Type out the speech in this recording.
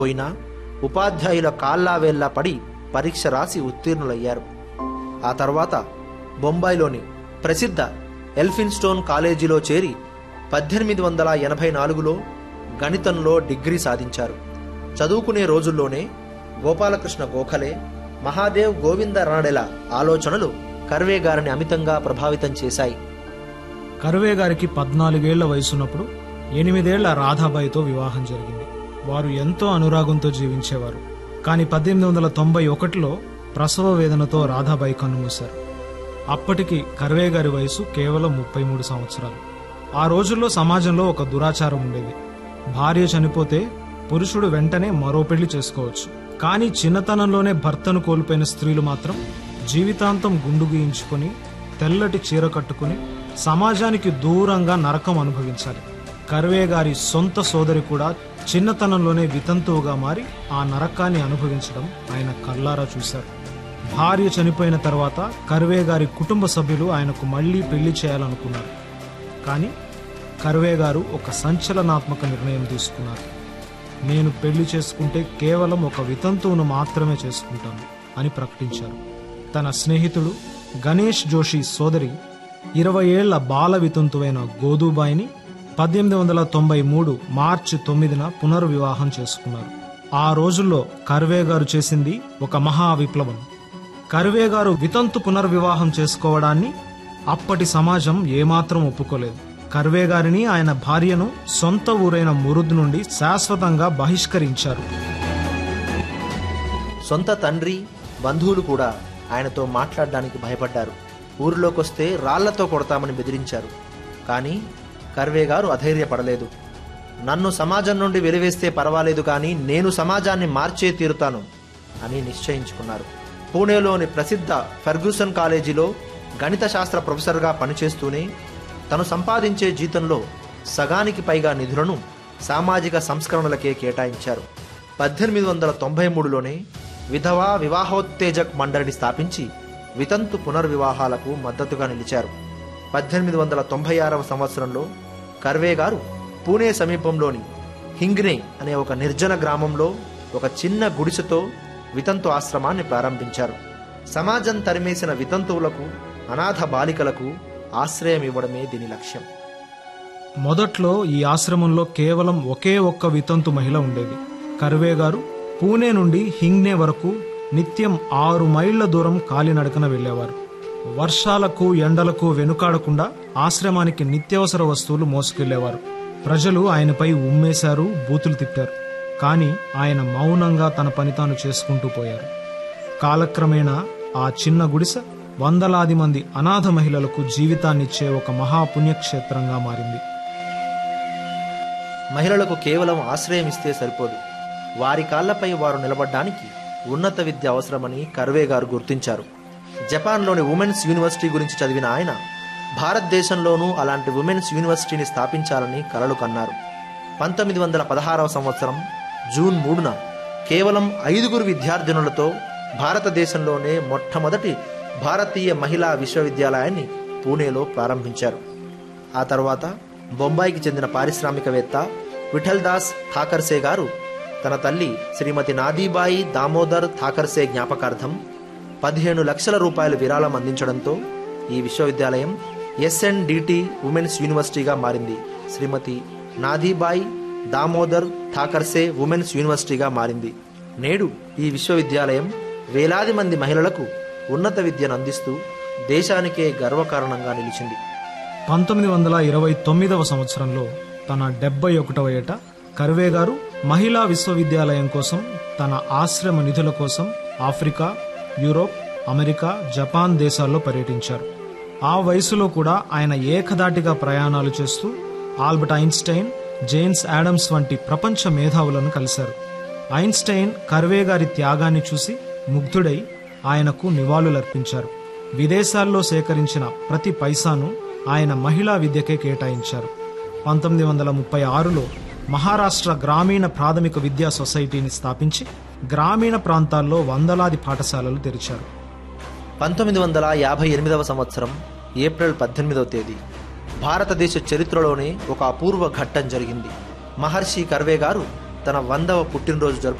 పోయినా ఉపాధ్యాయుల కాళ్ళావేళ్లా పడి పరీక్ష రాసి ఉత్తీర్ణులయ్యారు ఆ తర్వాత బొంబాయిలోని ప్రసిద్ధ ఎల్ఫిన్స్టోన్ కాలేజీలో చేరి పద్దెనిమిది వందల ఎనభై నాలుగులో గణితంలో డిగ్రీ సాధించారు చదువుకునే రోజుల్లోనే గోపాలకృష్ణ గోఖలే మహాదేవ్ గోవింద రాణెల ఆలోచనలు కర్వే గారిని అమితంగా ప్రభావితం చేశాయి కర్వే గారికి పద్నాలుగేళ్ల వయసున్నప్పుడు ఎనిమిదేళ్ల రాధాబాయితో వివాహం జరిగింది వారు ఎంతో అనురాగంతో జీవించేవారు కానీ పద్దెనిమిది వందల తొంభై ఒకటిలో ప్రసవ వేదనతో రాధాబాయి కన్నుమూశారు అప్పటికి కర్వే గారి వయసు కేవలం ముప్పై మూడు సంవత్సరాలు ఆ రోజుల్లో సమాజంలో ఒక దురాచారం ఉండేది భార్య చనిపోతే పురుషుడు వెంటనే మరో పెళ్లి చేసుకోవచ్చు కానీ చిన్నతనంలోనే భర్తను కోల్పోయిన స్త్రీలు మాత్రం జీవితాంతం గుండు గీయించుకొని తెల్లటి చీర కట్టుకుని సమాజానికి దూరంగా నరకం అనుభవించాలి కర్వే గారి సొంత సోదరి కూడా చిన్నతనంలోనే వితంతువుగా మారి ఆ నరకాన్ని అనుభవించడం ఆయన కల్లారా చూశారు భార్య చనిపోయిన తర్వాత కర్వే గారి కుటుంబ సభ్యులు ఆయనకు మళ్లీ పెళ్లి చేయాలనుకున్నారు కానీ కర్వే గారు ఒక సంచలనాత్మక నిర్ణయం తీసుకున్నారు నేను పెళ్లి చేసుకుంటే కేవలం ఒక వితంతువును మాత్రమే చేసుకుంటాను అని ప్రకటించారు తన స్నేహితుడు గణేష్ జోషి సోదరి ఇరవై ఏళ్ల బాల వితంతువైన గోదుబాయిని పద్దెనిమిది వందల తొంభై మూడు మార్చి తొమ్మిదిన పునర్వివాహం చేసుకున్నారు ఆ రోజుల్లో కర్వే గారు చేసింది ఒక మహా విప్లవం కర్వే గారు వితంతు పునర్వివాహం చేసుకోవడాన్ని అప్పటి సమాజం ఏమాత్రం ఒప్పుకోలేదు కర్వే గారిని ఆయన భార్యను సొంత ఊరైన మురుద్ నుండి శాశ్వతంగా బహిష్కరించారు సొంత తండ్రి బంధువులు కూడా ఆయనతో మాట్లాడడానికి భయపడ్డారు ఊరిలోకొస్తే రాళ్లతో కొడతామని బెదిరించారు కానీ కర్వే గారు అధైర్యపడలేదు నన్ను సమాజం నుండి వెలివేస్తే పర్వాలేదు కానీ నేను సమాజాన్ని మార్చే తీరుతాను అని నిశ్చయించుకున్నారు పూణేలోని ప్రసిద్ధ ఫెర్గూసన్ కాలేజీలో గణిత శాస్త్ర ప్రొఫెసర్గా పనిచేస్తూనే తను సంపాదించే జీతంలో సగానికి పైగా నిధులను సామాజిక సంస్కరణలకే కేటాయించారు పద్దెనిమిది వందల తొంభై మూడులోనే విధవా వివాహోత్తేజక్ మండలిని స్థాపించి వితంతు పునర్వివాహాలకు మద్దతుగా నిలిచారు పద్దెనిమిది వందల తొంభై ఆరవ సంవత్సరంలో కర్వే గారు పూణే సమీపంలోని హింగ్నే అనే ఒక నిర్జన గ్రామంలో ఒక చిన్న గుడిసెతో వితంతు ఆశ్రమాన్ని ప్రారంభించారు సమాజం తరిమేసిన వితంతువులకు అనాథ బాలికలకు ఆశ్రయం ఇవ్వడమే దీని లక్ష్యం మొదట్లో ఈ ఆశ్రమంలో కేవలం ఒకే ఒక్క వితంతు మహిళ ఉండేది కర్వే గారు పూణే నుండి హింగ్నే వరకు నిత్యం ఆరు మైళ్ల దూరం కాలినడకన వెళ్లేవారు వర్షాలకు ఎండలకు వెనుకాడకుండా ఆశ్రమానికి నిత్యావసర వస్తువులు మోసుకెళ్లేవారు ప్రజలు ఆయనపై ఉమ్మేశారు బూతులు తిప్పారు కానీ ఆయన మౌనంగా తన పని తాను చేసుకుంటూ పోయారు కాలక్రమేణా ఆ చిన్న గుడిసె వందలాది మంది అనాథ మహిళలకు జీవితాన్నిచ్చే ఒక మహాపుణ్యక్షేత్రంగా మారింది మహిళలకు కేవలం ఆశ్రయం ఇస్తే సరిపోదు వారి కాళ్లపై వారు నిలబడ్డానికి ఉన్నత విద్య అవసరమని కర్వే గారు గుర్తించారు జపాన్లోని ఉమెన్స్ యూనివర్సిటీ గురించి చదివిన ఆయన భారతదేశంలోనూ అలాంటి ఉమెన్స్ యూనివర్సిటీని స్థాపించాలని కలలు కన్నారు పంతొమ్మిది వందల పదహారవ సంవత్సరం జూన్ మూడున కేవలం ఐదుగురు విద్యార్థినులతో భారతదేశంలోనే మొట్టమొదటి భారతీయ మహిళా విశ్వవిద్యాలయాన్ని పూణేలో ప్రారంభించారు ఆ తర్వాత బొంబాయికి చెందిన పారిశ్రామికవేత్త విఠల్ దాస్ థాకర్సే గారు తన తల్లి శ్రీమతి నాదీబాయి దామోదర్ థాకర్సే జ్ఞాపకార్థం పదిహేను లక్షల రూపాయల విరాళం అందించడంతో ఈ విశ్వవిద్యాలయం ఎస్ఎన్డిటి ఉమెన్స్ యూనివర్సిటీగా మారింది శ్రీమతి నాదీబాయి దామోదర్ థాకర్సే ఉమెన్స్ యూనివర్సిటీగా మారింది నేడు ఈ విశ్వవిద్యాలయం వేలాది మంది మహిళలకు ఉన్నత విద్యను అందిస్తూ దేశానికే గర్వకారణంగా నిలిచింది పంతొమ్మిది వందల ఇరవై తొమ్మిదవ సంవత్సరంలో తన డెబ్బై ఒకటవ ఏట కర్వే గారు మహిళా విశ్వవిద్యాలయం కోసం తన ఆశ్రమ నిధుల కోసం ఆఫ్రికా యూరోప్ అమెరికా జపాన్ దేశాల్లో పర్యటించారు ఆ వయసులో కూడా ఆయన ఏకదాటిగా ప్రయాణాలు చేస్తూ ఆల్బర్ట్ ఐన్స్టైన్ జేమ్స్ యాడమ్స్ వంటి ప్రపంచ మేధావులను కలిశారు ఐన్స్టైన్ కర్వే గారి త్యాగాన్ని చూసి ముగ్ధుడై ఆయనకు నివాళులర్పించారు విదేశాల్లో సేకరించిన ప్రతి పైసాను ఆయన మహిళా విద్యకే కేటాయించారు పంతొమ్మిది వందల ముప్పై ఆరులో మహారాష్ట్ర గ్రామీణ ప్రాథమిక విద్యా సొసైటీని స్థాపించి గ్రామీణ ప్రాంతాల్లో వందలాది పాఠశాలలు తెరిచారు పంతొమ్మిది వందల యాభై ఎనిమిదవ సంవత్సరం ఏప్రిల్ పద్దెనిమిదవ తేదీ భారతదేశ చరిత్రలోనే ఒక అపూర్వ ఘట్టం జరిగింది మహర్షి కర్వే గారు తన వందవ పుట్టినరోజు జరుపు